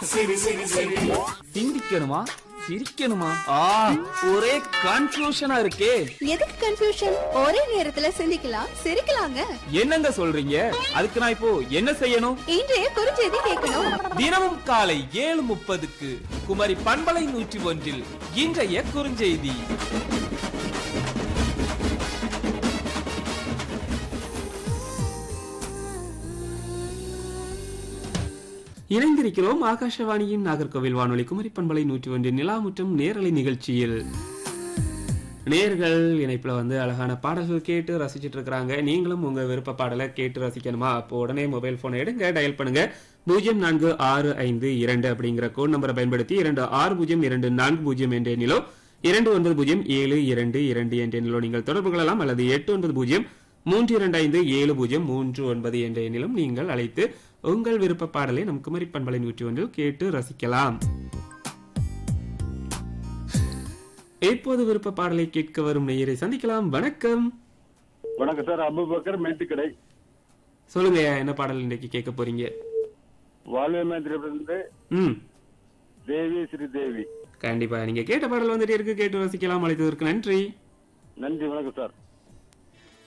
சிந்திக்கணுமா சிரிக்கணுமா ஆ ஒரே கன்ஃபியூஷனா இருக்கே எதுக்கு கன்ஃபியூஷன் ஒரே நேரத்துல சிந்திக்கலாம் சிரிக்கலாங்க என்னங்க சொல்றீங்க அதுக்கு நான் இப்போ என்ன செய்யணும் இன்றைய குறுஞ்செய்தி கேட்கணும் தினமும் காலை ஏழு முப்பதுக்கு குமரி பண்பலை நூற்றி ஒன்றில் இன்றைய குறுஞ்செய்தி இணைந்திருக்கிறோம் ஆகாஷவாணியின் நாகர்கோவில் வானொலி குமரி பண்பலை நூற்றி ஒன்றின் நிலாமுற்றம் நேரலை நிகழ்ச்சியில் நேர்கள் இணைப்புல வந்து அழகான பாடல்கள் கேட்டு ரசிச்சிட்டு இருக்கிறாங்க நீங்களும் உங்க விருப்ப பாடலை கேட்டு ரசிக்கணுமா அப்போ உடனே மொபைல் போனை எடுங்க டயல் பண்ணுங்க பூஜ்ஜியம் நான்கு ஆறு ஐந்து இரண்டு அப்படிங்கிற கோட் நம்பரை பயன்படுத்தி இரண்டு ஆறு பூஜ்ஜியம் இரண்டு நான்கு பூஜ்ஜியம் என்ற எண்ணிலோ இரண்டு ஒன்பது பூஜ்ஜியம் ஏழு இரண்டு இரண்டு என்ற எண்ணிலோ நீங்கள் தொடர்பு கொள்ளலாம் அல்லது எட்டு ஒன்பது பூஜ்ஜியம் மூன்று இரண்டு ஐந்து ஏழு பூஜ்ஜியம் மூன்று ஒன்பது என்ற எண்ணிலும் நீங்கள் அழைத்து உங்கள் விருப்ப பாடலை நம் குமரி பண்பலை நூற்றி ஒன்றில் கேட்டு ரசிக்கலாம் இப்போது விருப்ப பாடலை கேட்க வரும் நேயரை சந்திக்கலாம் வணக்கம் வணக்கம் சார் அபுபக்கர் மேட்டுக்கடை சொல்லுங்க என்ன பாடல் இன்னைக்கு கேட்க போறீங்க வால்மேந்திரிலிருந்து ம் தேவி ஸ்ரீ தேவி கண்டிப்பா நீங்க கேட்ட பாடல் வந்துட்டு இருக்கு கேட்டு ரசிக்கலாம் அழைத்ததற்கு நன்றி நன்றி வணக்கம் சார்